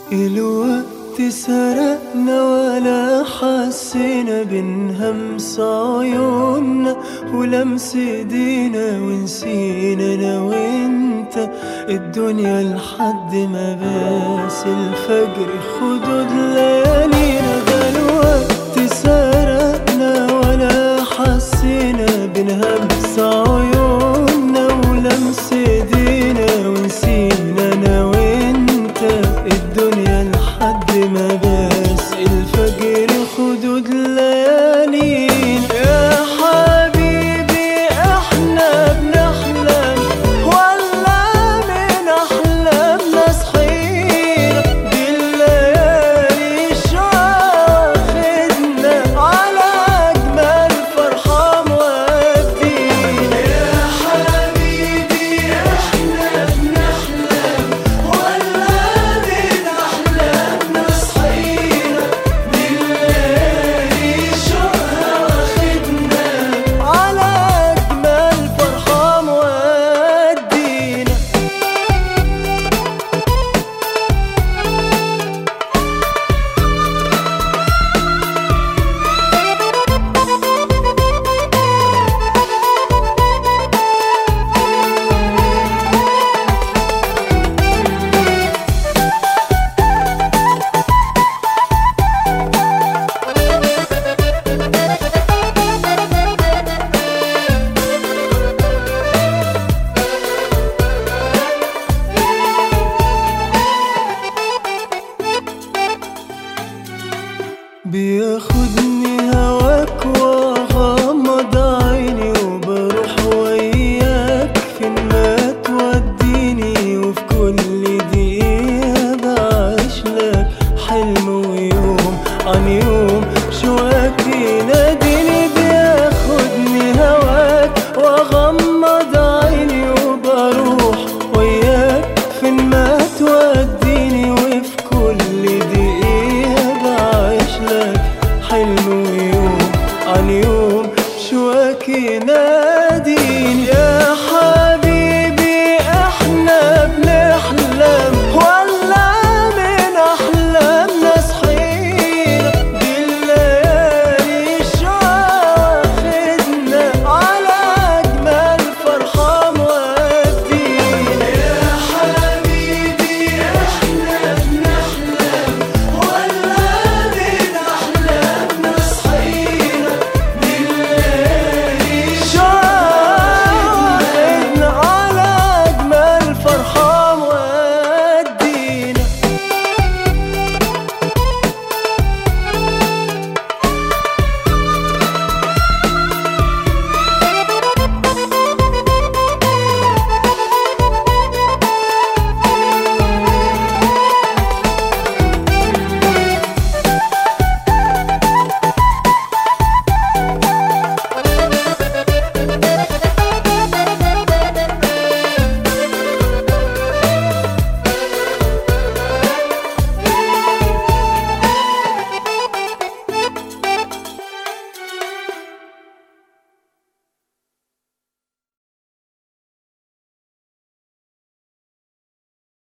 الوقت سرقنا ولا حسينا بنهمس عيوننا ولمس ايدينا ونسينا انا وانت الدنيا لحد ما باس الفجر خدود ليالينا ده الوقت سرقنا ولا حسينا بنهمس عيوننا ولمس ايدينا ونسينا انا وانت الدنيا لحد ما باس الفجر خدود ليالينا يا حبيبي احنا بنحلم ولا من احلامنا صحينا دي الليالي شاخدنا على اجمل فرحه مودينا يا حبيبي احنا بنحلم ولا من احلامنا صحينا دي الليالي شوقها واخدنا على اجمل فرحه مودينا بياخدني هواك واغمض عيني وبروح وياك فين ما توديني وفي كل دقيقة بعيش لك حلم ويوم عن يوم شواك يناديني بياخدني هواك واغمض عيني وبروح وياك فين ما توديني